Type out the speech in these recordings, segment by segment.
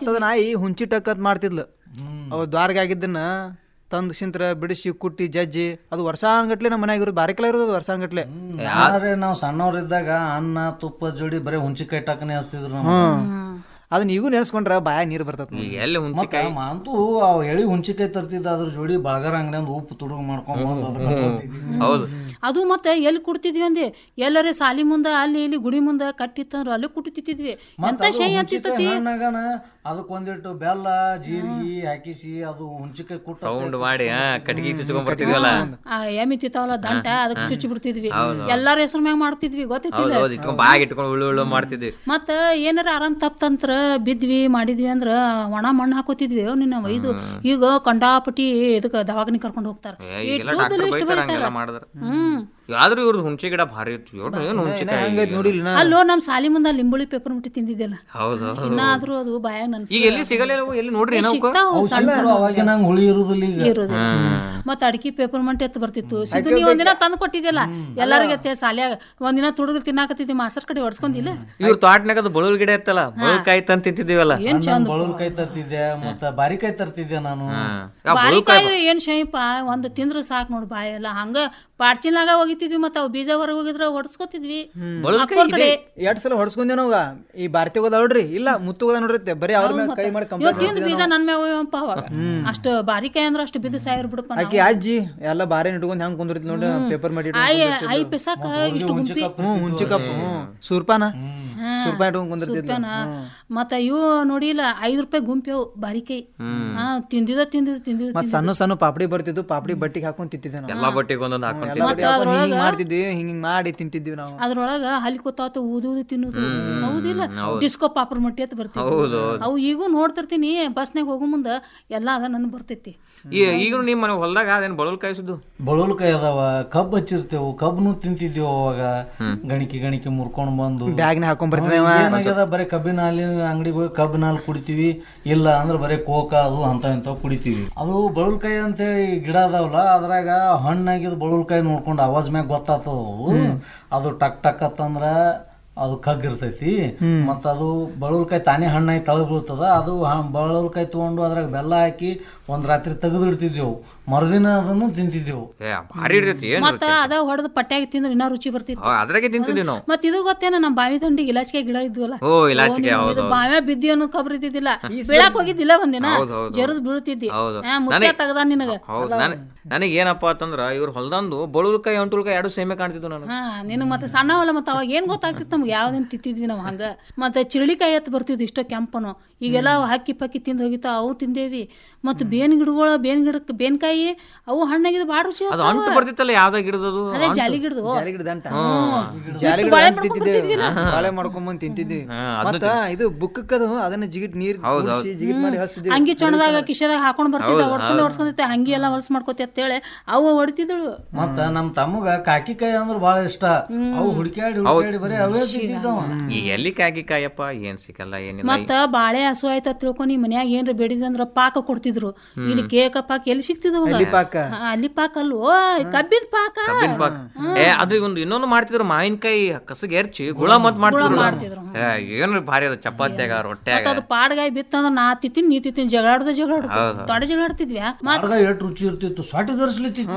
ಮತ್ತದ ನಾಯಿ ಹುಂಚಿ ಟಕ್ಕತ್ ಮಾಡ್ತಿದ್ಲು ಅವ್ ದ್ವಾರಗೆ ಆಗಿದ್ದನ್ನ ತಂದ್ ಸಿಂತ್ರ ಬಿಡಿಸಿ ಕುಟ್ಟಿ ಜಜ್ಜಿ ಅದು ವರ್ಷಾನ್ಗಟ್ಲೆ ನಮ್ಮ ಮನ್ಯಾಗ ಇರೋದು ಬಾರಿಕಲ ಇರೋದು ಅದು ವರ್ಷಾನ್ಗಟ್ಲೆ ಯಾರೇ ನಾವು ಸಣ್ಣವ್ರಿದ್ದಾಗ ಅನ್ನ ತುಪ್ಪ ಜೋಡಿ ಬರೀ ಹುಂಚಿಕಾಯಿ ಟಕ್ಕನೆ ಹಚ್ತಿದ್ರು ನಾವು ಹ್ಮ್ ಅದನ್ನ ಈಗೂ ನೆನೆಸ್ಕೊಂಡ್ರ ಬಾಯಾಗ ನೀರು ಬರ್ತದ ಈಗ ಎಲ್ಲಿ ಹುಂಚಿಕಾಯಿ ಮತ್ತ ಅಂತೂ ಅವ್ ಎಳಿ ಹುಂಚಿಕಾಯಿ ತರ್ತಿದ್ದ ಅದ್ರ ಜೋಡಿ ಬಳಗರ ಅಂಗಡಿಯಿಂದ ಉಪ್ಪು ತುಡುಗು ಮಾಡ್ಕೊಂಡ್ ಬಂದು ಅದನ್ನ ತೊಗೊಂತಿದ್ವಿ. ಹೌದು ಅದು ಮತ್ತೆ ಎಲ್ಲಿ ಕುಡ್ತಿದ್ವಿ ಅಂದೆ ಎಲ್ಲರೇ ಸಾಲಿ ಮುಂದೆ ಅಲ್ಲಿ ಇಲ್ಲಿ ಗುಡಿ ಮುಂದೆ ಕಟ್ಟಿತ್ತಂದ್ರ ಅಲ್ಲಿ ಕುಟ್ಟಿತಿದ್ವಿ ಮತ್ತ್ ಎಂತ ಅದು ಶೈ ಹುಂಚಿಕಾಯಿ ಹತ್ತಿತ್ತತಿ ಹಣ್ಣಾಗನ ಅದಕ್ ಒಂದಿಟ್ಟು ಬೆಲ್ಲ ಜೀರಿಗೆ ಹಾಕಿಸಿ ಅದು ಹುಂಚಿಕಾಯಿ ಕುಟ್ಟ ರೌಂಡ್ ಮಾಡಿ ಹಾ ಕಟ್ಗಿ ಚುಚ್ಕೊಂಡ್ ಬರ್ತಿದ್ವಲ್ಲ ಆ ಎಮ್ಮಿ ತಿಂತಾವಲ್ಲ ದಂಟ ಅದಕ್ಕೆ ಚುಚ್ಚಿ ಬಿಡ್ತಿದ್ವಿ ಎಲ್ಲಾರ ಹೆಸರು ಮ್ಯಾಗ ಮಾಡ್ತಿದ್ವಿ ಹೌದು ಗೊತ್ತಿತ್ತಿಲ್ಲ ಹೌದು ಇಟ್ಕೊಂಡ್ ಬಾಗ್ ಇಟ್ಕೊಂಡ್ ಉಳ್ಳು ಉಳ್ಳು ಮಾಡ್ತಿದ್ವಿ ಮತ್ತ ಏನಾರ ಆರಾಮ್ ತಪ್ಪಂತ್ರ ಬಿದ್ವಿ ಮಾಡಿದ್ವಿ ಅಂದ್ರ ಒಣ ಮಣ್ಣು ಹಾಕೋತಿದ್ವಿ ಅವ್ ನಿನ್ನ ಒಯ್ದು ಈಗ ಕಂಡಾಪಟ್ಟಿ ಇದಕ್ಕ ದವಾಖಾನಿ ಕರ್ಕೊಂಡು ಹೋಗ್ತಾರ ಏ, ಈಗೆಲ್ಲ ಡಾಕ್ಟರ್ ಬೈತಾರ ಹಂಗೆಲ್ಲ ಮಾಡಿದ್ರ ಹ್ಮ್ ಯಾವ್ದು ಇವ್ರದ್ದು ಹುಂಚಿ ಗಿಡ ಭಾರಿ ಇತ್ತು ಇವ್ರು ಏನು ಹುಂಚಿಕಾಯಿ ಹಂಗೈತ್ ನೋಡಿಲ್ಲ ನಾ ಅಲ್ಲೋ ನಮ್ ಸಾಲಿ ಮುಂದ ಲಿಂಬುಳಿ ಪೇಪರ್ ಮುಟ್ಟಿ ತಿಂದಿದ್ದೆಲ್ಲ ಹೌದು ಇನ್ನಾದ್ರೂ ಅದು ಬಾಯಾಗ ನನ್ ಈಗ ಎಲ್ಲಿ ಸಿಗಲ್ಲ ಅವು, ಎಲ್ಲಿ ನೋಡ್ರಿ ಏನೋ ಸಿಗ್ತಾವ ಅವು ಸಣ್ಣ ಅವಾಗಿನ ಹಂಗ್ ಹುಳಿ ಇರುದಿಲ್ಲ ಈಗ ಇರೋದು ಮತ್ತ ಅಡಿಕೆ ಪೇಪರ್ ಮಂಟೆ ಎತ್ತು ಬರ್ತಿತ್ತು ಸಿದ್ದು ನೀವ್ ಒಂದಿನ ತಂದು ಕೊಟ್ಟಿದ್ದಿಲ್ಲ ಎಲ್ಲಾರಿಗೆ ಎತ್ತೆ ಸಾಲ್ಯಾಗ ಒಂದಿನ ತುಡುಗರು ತಿನ್ನಾಕತ್ತಿದ್ದಿ ಮಾಸ್ತರ್ ಕಡೆ ಹೊಡ್ಸ್ಕೊಂಡಿಲ್ಲ ಇವ್ರ ತೋಟನಾಗ ಅದು ಬಳುಲ್ ಗಿಡ ಇತ್ತಲ್ಲ ಬಳುಕಾಯಿ ತಂದ್ ತಿಂತಿದ್ದೀವಲ್ಲ ಏನ್ ಚಂದ ಬಳುರ್ಕಾಯಿ ತರ್ತಿದ್ದೆ ಮತ್ತ ಬಾರಿಕಾಯಿ ತರ್ತಿದ್ದೆ ನಾನು ಬಾರಿಕಾಯಿ ಏನ್ ಶೈಪ ಒಂದ್ ತಿಂದ್ರ ಸಾಕ್ ನೋಡ್ ಬಾಯ ಎಲ್ಲ ಹಂಗ ಪಾಡ್ಚಿನಾಗ ಹೋಗಿತಿದ್ವಿ ಮತ್ತ ಅವ್ ಬೀಜ ಹೊರಗೆ ಹೋಗಿದ್ರ ಹೊಡ್ಸ್ಕೊತಿದ್ವಿ ಅಕ್ಕೋರ್ ಕಡೆ ಎರಡ್ ಸಲ ಹೊಡ್ಸ್ಕೊಂದೇವ್ ನಾವಾಗ ಈ ಭಾರತಿ ಹೋದ ನೋಡ್ರಿ ಇಲ್ಲ ಮುತ್ತು ಹೋದ ನೋಡ್ರಿ ಬರೀ ಅವ್ರ ಮ್ಯಾಗ ಕೈ ಮಾಡಿ ಇವ್ ತಿಂದ್ ಬೀಜ ನನ್ ಮ್ಯಾಗ ಹೋಗ್ಯವಂಪ ಅವಾಗ ಅಷ್ಟ ಬಾರಿಕಾಯಿ ಅಂದ್ರ ಅಷ್ಟು ಬಿದ್ದು ಸಾಯಿರ್ ಬಿಡಪ್ಪ ಆಕಿ ಅಜ್ಜಿ ಎಲ್ಲ ಬಾರಿ ಇಟ್ಕೊಂಡ್ ಹೆಂಗ್ ಕುಂದಿರ್ತಿ ನೋಡಿ ಪೇಪರ್ ಮಾಡಿ ಐ ಐ ಪಿಸಾಕ ಇಷ್ಟು ಗುಂಪಿ ಹ್ಮ್ ಹುಂಚಿ ಕಪ್ ಹ್ಮ್ ಸೂರ್ಪಾನ ಸೂರ್ಪಾ ಇಟ್ಕೊಂಡ್ ಕುಂದಿರ್ತಿದ್ಲು ಸುರ್ಪ್ಯಾನ ಮತ್ತ ಇವು ನೋಡಿಲ್ಲ ಐದ್ ರೂಪಾಯಿ ಗುಂಪೆವು ಬಾರಿಕಾಯಿ ಹಾ ತಿಂದಿದ ತಿಂದಿದ ತಿಂದಿದ ಮತ್ ಸಣ್ಣ ಸಣ್ಣ ಪಾಪಡಿ ಬರ್ತಿದ್ವು ಪಾಪಡಿ ಬಟ್ಟಿಗೆ ಹಾಕೊಂಡ್ ತಿಂತಿದ್ದೆ ನಾವು ಎಲ್ಲಾ ಬಟ್ಟಿಗೆ ಒಂದೊಂದು ಹಾಕೊಂಡ್ ಎಲ್ಲ ಬಟ್ಟೆ ಹಾಕೊಂಡ್ ಹಿಂಗ್ ಹಿಂಗ್ ಮಾಡ್ತಿದ್ವಿ ಹಿಂಗ್ ಹಿಂಗ್ ಮಾಡಿ ತಿಂತಿದ್ವಿ ನಾವು ಅದ್ರೊಳಗ ಹಲಿ ಕೂತಾವತ್ತ ಊದು ಊದು ತಿನ್ನುದು ಹೌದಿಲ್ಲ ಡಿಸ್ಕೋ ಪಾಪರ್ ಮಟ್ಟಿ ಅಂತ ಬರ್ತೀವಿ ಹೌದು ಅವು ಈಗೂ ನೋಡ್ತಿರ್ತೀನಿ ಬಸ್ನಾಗ ಹೋಗೋ ಮುಂದ ಎಲ್ಲ ಅದ ನನ್ ಬರ್ತೈತಿ ಈಗ ನಿಮ್ ಮನೆ ಹೊಲ್ದಾಗ ಅದೇನ್ ಬಳುಲ್ ಕಾಯಿಸಿದ್ದು ಬಳುಲ್ಕಾಯಿ ಅದಾವ ಕಬ್ಬ್ ಹಚ್ಚಿರ್ತೇವು ಕಬ್ನು ತಿಂತಿದ್ದೇವು ಅವಾಗ ಗಣಿಕೆ ಗಣಿಕೆ ಮುರ್ಕೊಂಡ್ ಬಂದು ಬ್ಯಾಗ್ನ ಹಾಕೊಂಡ್ ಬರ್ತಿದ್ದೆ ಅವ. ಏನಾಗ್ಯದ ಬರೀ ಕಬ್ಬಿನ ಹಾಲಿನ ಅಂಗಡಿಗೆ ಹೋಗಿ ಕಬ್ಬಿನ ಹಾಲು ಕುಡಿತೀವಿ ಇಲ್ಲ ಅಂದ್ರೆ ಬರೀ ಕೋಕ ಅದು ಅಂತ ಇಂತ ಕುಡಿತೀವಿ ಅದು ಬಳುಲ್ಕಾಯಿ ಅಂತೇಳಿ ಗಿಡ ಅದಾವಲ್ಲ ಅದ್ರಾಗ ಹಣ್ಣಾಗಿದ್ ಬಳುಲ್ಕಾಯಿ ನೋಡ್ಕೊಂಡು ಅವಾಜ್ ಮ್ಯಾಗ ಗೊತ್ತಾಗ್ತದ ಅವು. ಅದು ಟಕ್ ಟಕ್ ಅಂತಂದ್ರ ಅದು ಕಗ್ಗಿರ್ತೈತಿ ಮತ್ತ ಅದು ಬಳುಲ್ಕಾಯಿ ತಾನೇ ಹಣ್ಣಾಗಿ ತಳಗ್ ಬೀಳ್ತದ ಅದು ಹ- ಬಳುಲ್ಕಾಯಿ ತಗೊಂಡು ಅದ್ರಾಗ ಬೆಲ್ಲ ಹಾಕಿ ಒಂದ್ ರಾತ್ರಿ ತೆಗೆದಿಡ್ತಿದ್ದೆವು ಮರುದಿನ ಅದನ್ನು ತಿಂತಿದ್ದೆವು ಏ ಭಾರಿ ಇರ್ತೈತಿ ಏನ್ ಮತ್ತ ಅದ ಹೊಡೆದು ಪಟ್ಟ್ಯಾಗ ತಿಂದ್ರ ಇನ್ನ ರುಚಿ ಬರ್ತಿತ್ತು ಹಾ, ಅದ್ರಾಗೆ ತಿಂತಿದ್ವಿ ನಾವು ಮತ್ ಇದು ಗೊತ್ತೇನ ನಮ್ ಬಾವಿ ದಂಡಿಗೆ ಇಲಾಚಿಗೆ ಗಿಡ ಇದ್ವಲ್ಲ ಓ ಇಲಾಚಿಗೆ ಹೌದು ಬಾವ್ಯ ಬಿದ್ದಿ ಅನ್ನೋ ಖಬರ್ ಇದ್ದಿದ್ದಿಲ್ಲ ಬೀಳಾಕ್ ಹೋಗಿದ್ದಿಲ್ಲ ಒಂದಿನ ಹೌದು, ಹೌದು, ಜರದ್ ಬೀಳ್ತಿದ್ದಿ ಹೌದು. ಆ, ಮುತ್ಯ ತಗದ ನಿನಗ ಹೌದು ನನ್ ನನಗೆ ಏನಪ್ಪಾ ಅಂತಂದ್ರ ಇವ್ರ ಹೊಲ್ದಂದು ಬಳುಲ್ಕಾಯಿ ಅಂಟುಲ್ಕಾಯಿ ಎರಡು ಸೇಮೆ ಕಾಣ್ತಿದ್ವು ನಾನು ಹಾ ನಿನಗ್ ಮತ್ತೆ ಸಣ್ಣವಲ್ಲ ಮತ್ತೆ ಅವಾಗ ಏನ್ ಗೊತ್ತಾಗ್ತಿತ್ತು ನಮ್ಗೆ ಯಾವ್ದೇನ್ ತಿಂತಿದ್ವಿ ನಾವ್ ಹಂಗ ಮತ್ತೆ ಚಿರಳಿಕಾಯಿ ಎತ್ತು ಬರ್ತಿದ್ವು ಇಷ್ಟೋ ಕೆಂಪನು ಈಗೆಲ್ಲ ಅವು ಹಕ್ಕಿ ಪಕ್ಕಿ ತಿಂದು ಹೋಗಿತ್ತ ಅವು ತಿಂದೇವಿ ಮತ್ತೆ ಬೇನ್ ಗಿಡಗಳು ಬೇನ್ ಗಿಡಕ್ಕೆ ಬೇನ್ಕಾಯಿ ಅವು ಹಣ್ಣಾಗಿದ್ದು ಬಾಳ ರುಚಿ ಅದು ಅಂಟು ಬರ್ತಿತ್ತಲ್ಲ ಯಾವ್ದ ಗಿಡದದು ಅದೇ ಜಾಲಿ ಗಿಡದು ಜಾಲಿ ಗಿಡದ ಅಂಟ ಜಾಲಿ ಗಿಡ ಅಂಟ್ ತಿಂತಿದ್ವಿ ಬಾಳೆ ಮಾಡ್ಕೊಂಡ್ ಬಂದ್ ತಿಂತಿದ್ವಿ ಮತ್ತ ಇದು ಬುಕ್ಕಕ್ಕದು ಅದನ್ನ ಜಿಗಿಟ್ ನೀರ್ ಕೂಡ್ಸಿ ಜಿಗಿಟ್ ಮಾಡಿ ಹಚ್ತಿದ್ವಿ ಅಂಗಿ ಚೊಣದಾಗ ಕಿಶದಾಗ ಹಾಕೊಂಡ್ ಬರ್ತಿದ್ದ ಹೊಡ್ಸ್ಕೊಂಡ್ ಹೊಡ್ಸ್ಕೊಂಡಿತ್ತ ಹಂಗಿ ಎಲ್ಲ ಹೊಲ್ಸ್ ಮಾಡ್ಕೋತಿ ಅಂತೇಳಿ ಅವು ಹೊಡಿತಿದ್ದಳು ಮತ್ತ ನಮ್ ತಮ್ಮಗ ಕಾಕಿಕಾಯಿ ಅಂದ್ರ ಬಾಳ ಇಷ್ಟ ಅವು ಹುಡುಕ್ಯಾಡಿ ಹುಡುಕ್ಯಾಡಿ ಬರೀ ಅವೇ ತಿಂತಿದ್ದವ ಈಗ ಎಲ್ಲಿ ಕಾಗಿ ಕಾಯಪ್ಪ ಏನ್ ಸಿಕ್ಕಲ್ಲ ಏನಿಲ್ಲ ಮತ್ತ ಬಾಳೆ ಹಸು ಆಯ್ತ ತಿಳ್ಕೊಂಡು ಮನ್ಯಾಗ ಏನ್ರ ಬೇಡಿದ್ವಿ ಅಂದ್ರ ಪಾಕ ಕೊಡ್ತಿದ್ರು ಇಲ್ಲಿ ಕೇಕ ಪಾಕ ಎಲ್ಲಿ ಸಿಕ್ತಿದ್ವು ಅವಾಗ? ಪಾಕ ಹಾ, ಅಲ್ಲಿ ಪಾಕ ಅಲ್ವೋ ಕಬ್ಬಿದ ಪಾಕ ಕಬ್ಬಿನ ಪಾಕ್ ಏ ಅದು ಒಂದು ಇನ್ನೊಂದು ಮಾಡ್ತಿದ್ರು ಮಾವಿನಕಾಯಿ ಕಸಗೆ ಎರ್ಚಿ ಗುಳ ಮತ್ ಮಾಡ್ತಿದ್ರು ಏ, ಏನು ಭಾರಿ ಅದ ಚಪಾತ್ಯಾಗ ರೊಟ್ಟ್ಯಾಗ ಮತ್ತ ಅದು ಪಾಡ್ಗಾಯಿ ಬಿತ್ತಂದ್ರ ನಾ ತಿತ್ತೀನಿ ನೀ ತಿತ್ತೀನಿ ಜಗಳಾಡ್ದ ಜಗಳಾಡ್ದು ತೊಡೆ ಜಗಳಾಡ್ತಿದ್ವ್ಯಾ ಮತ್ ಅರ್ಧ ಎಷ್ಟ್ ರುಚಿ ಇರ್ತಿತ್ತು ಸ್ವಾಟಿ ಧರಿಸ್ಲಿತ್ತಿತ್ತು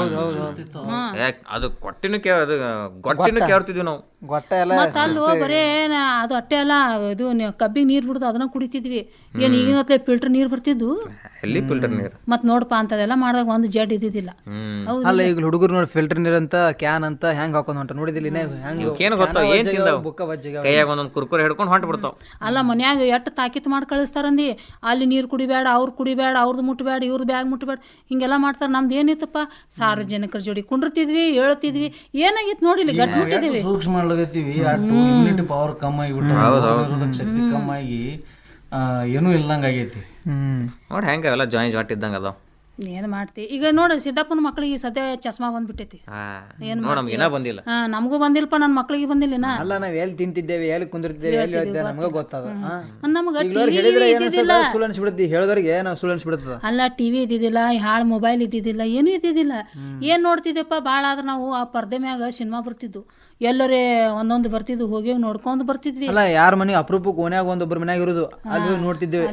ಏ, ಅದು ಕೊಟ್ಟಿನ ಕೇ ಅದು ಗೊಟ್ಟಿನ ಕೇಳ್ತಿದ್ವಿ ನಾವು ಗೊಟ್ಟ ಎಲ್ಲ ಮತ್ತ ಅಲ್ವೋ ಬರೇ ನಾ- ಅದು ಅಟ್ಟೆ ಅಲ್ಲ ಇದು ನ- ಕಬ್ಬಿಗೆ ನೀರ್ ಬಿಡುದು ಅದನ್ನ ಕುಡಿತಿದ್ವಿ ಏನ್ ಈಗಿನ ಫಿಲ್ಟರ್ ನೀರ್ ಬರ್ತಿದ್ದು ಎಲ್ಲಿ ಫಿಲ್ಟರ್ ನೀರು ಮತ್ ನೋಡಪ್ಪ ಅಂತದೆಲ್ಲ ಮಾಡಿದಾಗ ಒಂದು ಜಡ್ ಇದ್ದಿದ್ದಿಲ್ಲ ಹ್ಮ್ ಹೌದು ಅಲ್ಲ ಈಗ ಹುಡುಗರು ನೋಡಿ ಫಿಲ್ಟರ್ ನೀರ್ ಅಂತ ಕ್ಯಾನ್ ಅಂತ ಹೆಂಗ್ ಹಾಕೊಂಡ್ ಹೊಂಟ ನೋಡಿದಿಲ್ಲ ಇನ್ನ ಹೆಂಗ್ ಏನು ಗೊತ್ತಾ ಏನ್ ತಿಂದಾವ್ ಬುಕ್ಕ ವಜ್ಜಿಗೆ ಕೈಯಾಗ ಒಂದೊಂದು ಕುರ್ಕುರೆ ಹಿಡ್ಕೊಂಡು ಹೊಂಟ್ ಬಿಡ್ತಾವ ಅಲ್ಲ ಮನ್ಯಾಗ ಎಟ್ಟು ತಾಕೀತ್ ಮಾಡಿ ಕಳಿಸ್ತಾರಂದಿ ಅಲ್ಲಿ ನೀರು ಕುಡಿಬೇಡ ಅವ್ರು ಕುಡಿಬೇಡ ಅವ್ರದ್ದು ಮುಟ್ಬೇಡ ಇವ್ರದ್ದು ಬ್ಯಾಗ್ ಮುಟ್ಬೇಡ ಹಿಂಗೆಲ್ಲ ಮಾಡ್ತಾರೆ ನಮ್ದು ಏನಿತ್ತಪ್ಪ ಸಾರ್ವಜನಿಕರ ಜೋಡಿ ಕುಂಡಿರ್ತಿದ್ವಿ ಹೇಳ್ತಿದ್ವಿ ಏನಾಗಿತ್ತು ನೋಡಿಲ್ಲ ಗಟ್ ಮುಟ್ಟಿದೀವಿ ಸೂಕ್ಷ್ಮ ಮಾಡ್ಲಗತ್ತೀವಿ ಅಷ್ಟು ಇಮ್ಯುನಿಟಿ ಪವರ್ ಕಮ್ಮಿ ಆಗಿಬಿಟ್ರೆ ಶಕ್ತಿ ಕಮ್ಮಿ ಆಗಿ ಆ, ಏನೂ ಇಲ್ದಂಗ ಆಗೈತಿ ಹ್ಮ್ ನೋಡಿ ಹೆಂಗ ಎಲ್ಲ ಜಾಯಿನ್ ಜಾಟ್ ಇದ್ದಂಗ ಅದಾವ ಏನ್ ಮಾಡ್ತಿ ಈಗ ನೋಡು ಸಿದ್ದಪ್ಪನ ಮಕ್ಳಿಗೆ ಸದ್ಯ ಚಸ್ಮಾ ಬಂದ್ಬಿಟ್ಟೈತಿ ನೋಡ್ ನಮ್ಗೆ ಇನ್ನ ಬಂದಿಲ್ಲ ಹಾ ನಮಗೂ ಬಂದಿಲ್ಪ ನನ್ನ ಮಕ್ಳಿಗೆ ಬಂದಿಲ್ಲ ಇನ್ನ. ಅಲ್ಲ ನಾವ್ ಎಲ್ಲಿ ತಿಂತಿದ್ದೇವೆ ಎಲ್ಲಿ ಕುಂದಿರ್ತಿದ್ದೇವೆ ಎಲ್ಲಿ ಹೇಳ್ತೇವೆ ನಮ್ಗ ಗೊತ್ತದ ನಮಗ ಈಗ್ಲವ್ರು ಟಿವಿ ಹೇಳಿದ್ರೆ ಇದ್ದಿದ್ದಿಲ್ಲ ಏನಿಸ್ತದ ಸುಳ್ಳು ಅನ್ಸ್ಬಿಡುತ್ತೆ ಹೇಳೋದವ್ರಿಗೆ ನಾವು ಸುಳ್ಳು ಅನ್ಸ್ಬಿಡುತ್ತದ ಅಲ್ಲ ಟಿವಿ ಇದ್ದಿದ್ದಿಲ್ಲ ಹಾಳು ಮೊಬೈಲ್ ಇದ್ದಿದ್ದಿಲ್ಲ ಏನೂ ಇದ್ದಿದ್ದಿಲ್ಲ ಏನ್ ನೋಡ್ತಿದ್ದೆಪ್ಪ ಭಾಳ ಆದ್ರೆ ನಾವು ಆ ಪರ್ದೆ ಮ್ಯಾಗ ಸಿನಿಮಾ ಬರ್ತಿದ್ದು ಎಲ್ಲರೇ ಒಂದೊಂದು ಬರ್ತಿದ್ದು ಹೋಗಿ ನೋಡ್ಕೊಂಡು ಬರ್ತಿದ್ವಿ ಅಲ್ಲ ಯಾರ ಮನೆ ಅಪರೂಪಕ್ಕೆ ಓನ್ಯಾಗ ಒಂದೊಬ್ಬರ ಮನ್ಯಾಗ ಇರೋದು ಅಲ್ಲಿ ಹೋಗಿ ನೋಡ್ತಿದ್ದೇವೆ